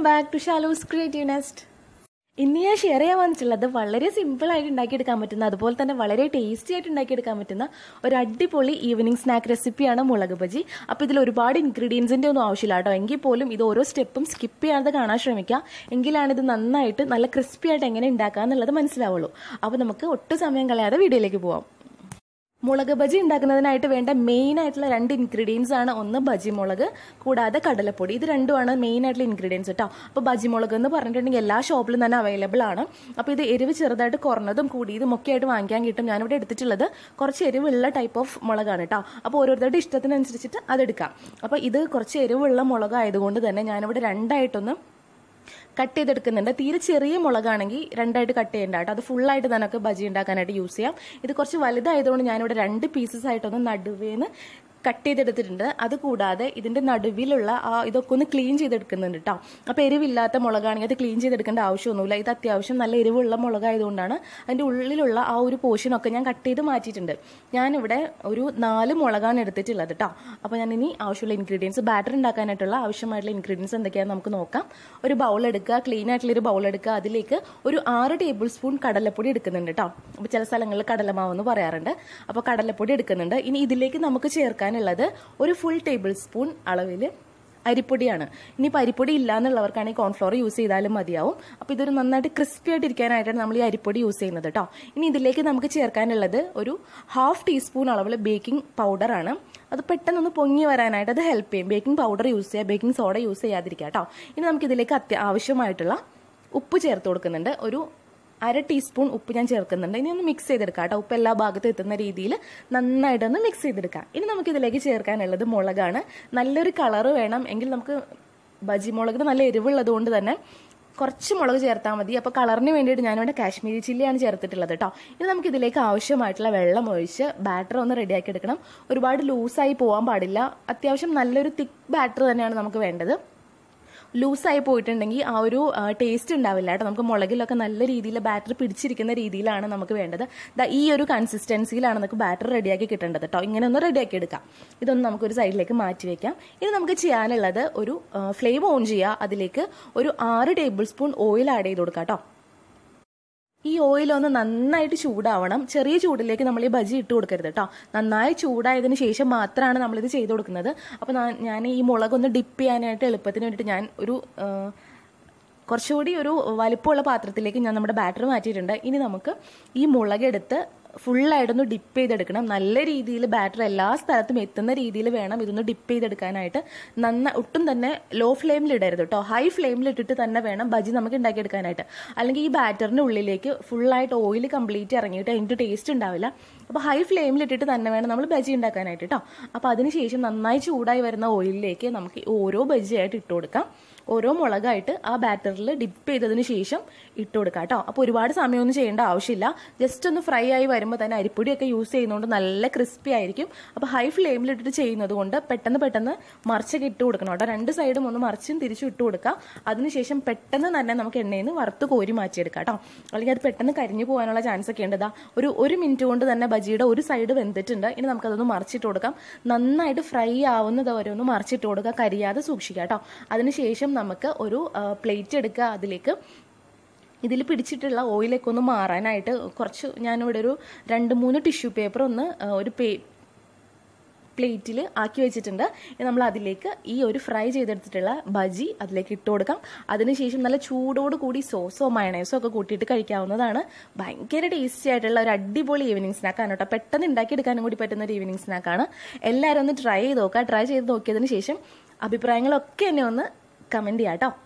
back to Shalu's creative nest ഇന്ന് ഞാൻ share ചെയ്യാൻ വന്നിട്ടുള്ളത് വളരെ സിമ്പിൾ ആയിട്ട് ഉണ്ടാക്കിയെടുക്കാൻ പറ്റുന്ന അതുപോലെ തന്നെ വളരെ ടേസ്റ്റി ആയിട്ട് ഉണ്ടാക്കിയെടുക്കാൻ പറ്റുന്ന ഒരു അടിപൊളി ഈവനിങ് സ്നാക്ക് റെസിപ്പിയാണ് മുളക് ബജി അപ്പോൾ ഇതിൽ ഒരുപാട് ഇൻഗ്രീഡിയൻസിൻ്റെ ഒന്നും ആവശ്യമില്ല കേട്ടോ എങ്കിൽ പോലും ഇത് ഓരോ സ്റ്റെപ്പും സ്കിപ്പ് ചെയ്യാതെ കാണാൻ ശ്രമിക്കുക എങ്കിലാണ് ഇത് നന്നായിട്ട് നല്ല ക്രിസ്പി ആയിട്ട് എങ്ങനെ ഉണ്ടാക്കുക എന്നുള്ളത് മനസ്സിലാവുള്ളൂ അപ്പോൾ നമുക്ക് ഒട്ടും സമയം കളയാതെ വീഡിയോയിലേക്ക് പോവാം മുളക് ബജി ഉണ്ടാക്കുന്നതിനായിട്ട് വേണ്ട മെയിൻ ആയിട്ടുള്ള രണ്ട് ഇൻഗ്രീഡിയൻസ് ആണ് ഒന്ന് ബജി മുളക് കൂടാതെ കടലപ്പൊടി ഇത് രണ്ടുമാണ് മെയിൻ ആയിട്ടുള്ള ഇൻഗ്രീഡിയൻസ് കേട്ടോ അപ്പോൾ ബജി മുളക് എന്ന് പറഞ്ഞിട്ടുണ്ടെങ്കിൽ എല്ലാ ഷോപ്പിലും തന്നെ അവൈലബിൾ ആണ് അപ്പോൾ ഇത് എരിവ് ചെറുതായിട്ട് കുറഞ്ഞതും കൂടിയതും ഒക്കെ ആയിട്ട് വാങ്ങിക്കാൻ കിട്ടും ഞാനിവിടെ എടുത്തിട്ടുള്ളത് കുറച്ച് എരിവുള്ള ടൈപ്പ് ഓഫ് മുളകാണ് കേട്ടോ അപ്പോൾ ഓരോരുത്തരുടെ ഇഷ്ടത്തിനനുസരിച്ചിട്ട് അതെടുക്കാം അപ്പോൾ ഇത് കുറച്ച് എരിവുള്ള മുളക് ആയതുകൊണ്ട് തന്നെ ഞാനിവിടെ രണ്ടായിട്ടൊന്ന് കട്ട് ചെയ്തെടുക്കുന്നുണ്ട് തീരെ ചെറിയ മുളകാണെങ്കിൽ രണ്ടായിട്ട് കട്ട് ചെയ്യേണ്ട കേട്ടോ അത് ഫുള്ളായിട്ട് നമുക്ക് ബജി ഉണ്ടാക്കാനായിട്ട് യൂസ് ചെയ്യാം ഇത് കുറച്ച് വലുതായതുകൊണ്ട് ഞാനിവിടെ രണ്ട് പീസസ് ആയിട്ടൊന്ന് നടുവേന്ന് കട്ട് ചെയ്തെടുത്തിട്ടുണ്ട് അത് കൂടാതെ ഇതിന്റെ നടുവിലുള്ള ആ ഇതൊക്കെ ഒന്ന് ക്ലീൻ ചെയ്തെടുക്കുന്നുണ്ട് കേട്ടോ അപ്പോൾ എരിവില്ലാത്ത മുളകാണെങ്കിൽ അത് ക്ലീൻ ചെയ്തെടുക്കേണ്ട ആവശ്യമൊന്നുമില്ല ഇത് അത്യാവശ്യം നല്ല എരിവുള്ള മുളകായതുകൊണ്ടാണ് അതിന്റെ ഉള്ളിലുള്ള ആ ഒരു പോർഷനൊക്കെ ഞാൻ കട്ട് ചെയ്ത് മാറ്റിയിട്ടുണ്ട് ഞാനിവിടെ ഒരു നാല് മുളകാണ് എടുത്തിട്ടുള്ളത് കേട്ടോ അപ്പോൾ ഞാൻ ഇനി ആവശ്യമുള്ള ഇൻഗ്രീഡിയൻസ് ബാറ്റർ ഉണ്ടാക്കാനായിട്ടുള്ള ആവശ്യമായിട്ടുള്ള ഇൻഗ്രീഡിയൻസ് എന്തൊക്കെയാണെന്ന് നമുക്ക് നോക്കാം ഒരു ബൗൾ എടുക്കുക ക്ലീൻ ആയിട്ടുള്ള ഒരു ബൗൾ എടുക്കുക അതിലേക്ക് ഒരു ആറ് ടേബിൾ സ്പൂൺ കടലപ്പൊടി എടുക്കുന്നുണ്ട് കേട്ടോ അപ്പോൾ ചില സ്ഥലങ്ങളിൽ കടലമാവ് എന്ന് പറയാറുണ്ട് അപ്പോൾ കടലപ്പൊടി എടുക്കുന്നുണ്ട് ഇനി ഇതിലേക്ക് നമുക്ക് ചേർക്കാനുള്ളത് ഒരു ഫുൾ ടേബിൾ സ്പൂൺ അളവിൽ അരിപ്പൊടിയാണ് ഇനിയിപ്പോൾ അരിപ്പൊടി ഇല്ല എന്നുള്ളവർക്കാണെങ്കിൽ കോൺഫ്ലോർ യൂസ് ചെയ്താലും മതിയാവും അപ്പോൾ ഇതൊരു നന്നായിട്ട് ക്രിസ്പി ആയിട്ട് ഇരിക്കാനായിട്ടാണ് നമ്മൾ ഈ അരിപ്പൊടി യൂസ് ചെയ്യുന്നത് കേട്ടോ ഇനി ഇതിലേക്ക് നമുക്ക് ചേർക്കാനുള്ളത് ഒരു ഹാഫ് ടീസ്പൂൺ അളവിൽ ബേക്കിംഗ് പൗഡറാണ് അത് പെട്ടെന്നൊന്ന് പൊങ്ങി വരാനായിട്ട് അത് ഹെൽപ്പ് ചെയ്യും ബേക്കിംഗ് പൗഡർ യൂസ് ചെയ്യുക ബേക്കിംഗ് സോഡ യൂസ് ചെയ്യാതിരിക്കുക കേട്ടോ ഇനി നമുക്ക് ഇതിലേക്ക് അത്യ ആവശ്യമായിട്ടുള്ള ഉപ്പ് ചേർത്ത് കൊടുക്കുന്നുണ്ട് ഒരു അര ടീസ്പൂൺ ഉപ്പ് ഞാൻ ചേർക്കുന്നുണ്ട് ഇനി ഒന്ന് മിക്സ് ചെയ്തെടുക്കാം കേട്ടോ ഉപ്പ് എല്ലാ ഭാഗത്തും എത്തുന്ന രീതിയിൽ നന്നായിട്ടൊന്ന് മിക്സ് ചെയ്തെടുക്കാം ഇനി നമുക്ക് ഇതിലേക്ക് ചേർക്കാനുള്ളത് മുളകാണ് നല്ലൊരു കളറ് വേണം എങ്കിൽ നമുക്ക് ബജി മുളകിന് നല്ല എരിവുള്ളത് കൊണ്ട് തന്നെ കുറച്ച് മുളക് ചേർത്താൽ മതി അപ്പോൾ കളറിന് വേണ്ടിയിട്ട് ഞാനിവിടെ കാശ്മീരി ചില്ലിയാണ് ചേർത്തിട്ടുള്ളത് കേട്ടോ ഇനി നമുക്ക് ഇതിലേക്ക് ആവശ്യമായിട്ടുള്ള വെള്ളം ഒഴിച്ച് ബാറ്റർ ഒന്ന് റെഡിയാക്കി എടുക്കണം ഒരുപാട് ലൂസായി പോകാൻ പാടില്ല അത്യാവശ്യം നല്ലൊരു തിക്ക് ബാറ്റർ തന്നെയാണ് നമുക്ക് വേണ്ടത് ലൂസായി പോയിട്ടുണ്ടെങ്കിൽ ആ ഒരു ടേസ്റ്റ് ഉണ്ടാവില്ല കേട്ടോ നമുക്ക് മുളകിലൊക്കെ നല്ല രീതിയിൽ ബാറ്റർ പിടിച്ചിരിക്കുന്ന രീതിയിലാണ് നമുക്ക് വേണ്ടത് ദാ ഈ ഒരു കൺസിസ്റ്റൻസിയിലാണ് നമുക്ക് ബാറ്റർ റെഡിയാക്കി കിട്ടേണ്ടത് കേട്ടോ ഇങ്ങനെ ഒന്ന് റെഡിയാക്കി എടുക്കാം ഇതൊന്ന് നമുക്കൊരു സൈഡിലേക്ക് മാറ്റി വെക്കാം ഇനി നമുക്ക് ചെയ്യാനുള്ളത് ഒരു ഫ്ലെയിം ഓൺ ചെയ്യുക അതിലേക്ക് ഒരു ആറ് ടേബിൾ സ്പൂൺ ഓയിൽ ആഡ് ചെയ്ത് കൊടുക്കാം കേട്ടോ ഈ ഓയിൽ ഒന്ന് നന്നായിട്ട് ചൂടാവണം ചെറിയ ചൂടിലേക്ക് നമ്മൾ ഈ ബജി ഇട്ട് കൊടുക്കരുത് കേട്ടോ നന്നായി ചൂടായതിന് ശേഷം മാത്രമാണ് നമ്മളിത് ചെയ്ത് കൊടുക്കുന്നത് അപ്പോൾ ഞാൻ ഈ മുളകൊന്ന് ഡിപ്പ് ചെയ്യാനായിട്ട് എളുപ്പത്തിന് വേണ്ടിയിട്ട് ഞാൻ ഒരു കുറച്ചുകൂടി ഒരു വലിപ്പമുള്ള പാത്രത്തിലേക്ക് ഞാൻ നമ്മുടെ ബാറ്റർ മാറ്റിയിട്ടുണ്ട് ഇനി നമുക്ക് ഈ മുളകെടുത്ത് ഫുള്ളായിട്ടൊന്ന് ഡിപ്പ് ചെയ്തെടുക്കണം നല്ല രീതിയിൽ ബാറ്റർ എല്ലാ സ്ഥലത്തും എത്തുന്ന രീതിയിൽ വേണം ഇതൊന്ന് ഡിപ്പ് ചെയ്തെടുക്കാനായിട്ട് നന്ന ഒട്ടും തന്നെ ലോ ഫ്ലെയിമിൽ ഇടരുത് കേട്ടോ ഹൈ ഫ്ലെയിമിൽ ഇട്ടിട്ട് തന്നെ വേണം ബജി നമുക്ക് ഉണ്ടാക്കിയെടുക്കാനായിട്ട് അല്ലെങ്കിൽ ഈ ബാറ്ററിന്റെ ഉള്ളിലേക്ക് ഫുള്ളായിട്ട് ഓയിൽ കംപ്ലീറ്റ് ഇറങ്ങിയിട്ട് അതിൻ്റെ ടേസ്റ്റ് ഉണ്ടാവില്ല അപ്പോൾ ഹൈ ഫ്ലെയിമിൽ ഇട്ടിട്ട് തന്നെ വേണം നമ്മൾ ബജി ഉണ്ടാക്കാനായിട്ട് കേട്ടോ അപ്പോൾ അതിനുശേഷം നന്നായി ചൂടായി വരുന്ന ഓയിലിലേക്ക് നമുക്ക് ഓരോ ബജിയായിട്ട് ഇട്ട് കൊടുക്കാം ഓരോ മുളകായിട്ട് ആ ബാറ്ററിൽ ഡിപ്പ് ചെയ്തതിന് ശേഷം ഇട്ട് കൊടുക്കാം കേട്ടോ അപ്പോൾ ഒരുപാട് സമയമൊന്നും ചെയ്യേണ്ട ആവശ്യമില്ല ജസ്റ്റ് ഒന്ന് ഫ്രൈ ആയി വരുമ്പോൾ തന്നെ അരിപ്പൊടിയൊക്കെ യൂസ് ചെയ്യുന്നതുകൊണ്ട് നല്ല ക്രിസ്പി ആയിരിക്കും അപ്പോൾ ഹൈ ഫ്ലെയിമിൽ ഇട്ടിട്ട് ചെയ്യുന്നത് കൊണ്ട് പെട്ടെന്ന് പെട്ടെന്ന് മറിച്ചൊക്കെ ഇട്ട് കൊടുക്കണം കേട്ടോ രണ്ട് സൈഡും ഒന്ന് മറിച്ചും തിരിച്ചും ഇട്ട് കൊടുക്കാം അതിനുശേഷം പെട്ടെന്ന് തന്നെ നമുക്ക് എണ്ണയിൽ നിന്ന് വറുത്ത് കോരി മാറ്റിയെടുക്കാം കേട്ടോ അല്ലെങ്കിൽ അത് പെട്ടെന്ന് കരിഞ്ഞു പോകാനുള്ള ചാൻസ് ഒക്കെ ഉണ്ട് ഒരു ഒരു മിനിറ്റ് കൊണ്ട് തന്നെ ബജിയുടെ ഒരു സൈഡ് വെന്തിട്ടുണ്ട് ഇനി നമുക്കതൊന്ന് മറിച്ചിട്ട് കൊടുക്കാം നന്നായിട്ട് ഫ്രൈ ആവുന്നത് വരെ ഒന്ന് മറിച്ചിട്ട് കൊടുക്കുക കരിയാതെ സൂക്ഷിക്കുക കേട്ടോ അതിനുശേഷം നമുക്ക് ഒരു പ്ലേറ്റ് എടുക്കുക അതിലേക്ക് ഇതിൽ പിടിച്ചിട്ടുള്ള ഓയിലൊക്കെ ഒന്ന് മാറാനായിട്ട് കുറച്ച് ഞാനിവിടെ ഒരു രണ്ട് മൂന്ന് ടിഷ്യൂ പേപ്പർ ഒന്ന് ഒരു പേ പ്ലേറ്റിൽ ആക്കി വെച്ചിട്ടുണ്ട് നമ്മൾ അതിലേക്ക് ഈ ഒരു ഫ്രൈ ചെയ്തെടുത്തിട്ടുള്ള ബജി അതിലേക്ക് ഇട്ട് കൊടുക്കാം അതിനുശേഷം നല്ല ചൂടോട് കൂടി സോസോ മയണൈസോ ഒക്കെ കൂട്ടിയിട്ട് കഴിക്കാവുന്നതാണ് ഭയങ്കര ടേസ്റ്റി ആയിട്ടുള്ള ഒരു അടിപൊളി ഈവനിങ് സ്നാക്കാണ് കേട്ടോ പെട്ടെന്ന് ഉണ്ടാക്കിയെടുക്കാനും കൂടി പറ്റുന്ന ഒരു ഈവനിങ് സ്നാക്കാണ് എല്ലാവരും ഒന്ന് ട്രൈ ചെയ്ത് നോക്കുക ട്രൈ ചെയ്ത് നോക്കിയതിന് ശേഷം അഭിപ്രായങ്ങളൊക്കെ എന്നെ ഒന്ന് കമൻറ്റ് ചെയ്യാം കേട്ടോ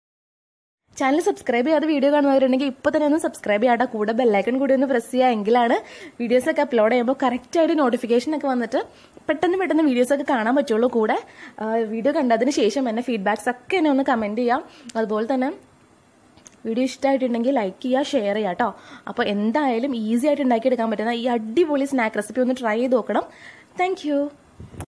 ചാനൽ സബ്സ്ക്രൈബ് ചെയ്യാതെ വീഡിയോ കാണുന്നവരുണ്ടെങ്കിൽ ഇപ്പോൾ തന്നെ ഒന്ന് സബ്സ്ക്രൈബ് ചെയ്യാട്ടോ കൂടെ ബെല്ലൈക്കൺ കൂടി ഒന്ന് പ്രസ് ചെയ്യുക എങ്കിലാണ് വീഡിയോസൊക്കെ അപ്ലോഡ് ചെയ്യുമ്പോൾ കറക്റ്റായിട്ട് നോട്ടിഫിക്കേഷൻ ഒക്കെ വന്നിട്ട് പെട്ടെന്ന് പെട്ടെന്ന് വീഡിയോസൊക്കെ കാണാൻ പറ്റുള്ളൂ കൂടെ വീഡിയോ കണ്ടതിന് ശേഷം എന്നെ ഫീഡ്ബാക്സ് ഒക്കെ എന്നെ ഒന്ന് കമൻറ്റ് ചെയ്യാം അതുപോലെ തന്നെ വീഡിയോ ഇഷ്ടമായിട്ടുണ്ടെങ്കിൽ ലൈക്ക് ചെയ്യുക ഷെയർ ചെയ്യുക കേട്ടോ അപ്പോൾ എന്തായാലും ഈസി ആയിട്ട് ഉണ്ടാക്കിയെടുക്കാൻ പറ്റുന്ന ഈ അടിപൊളി സ്നാക്ക് റെസിപ്പി ഒന്ന് ട്രൈ ചെയ്ത് നോക്കണം താങ്ക്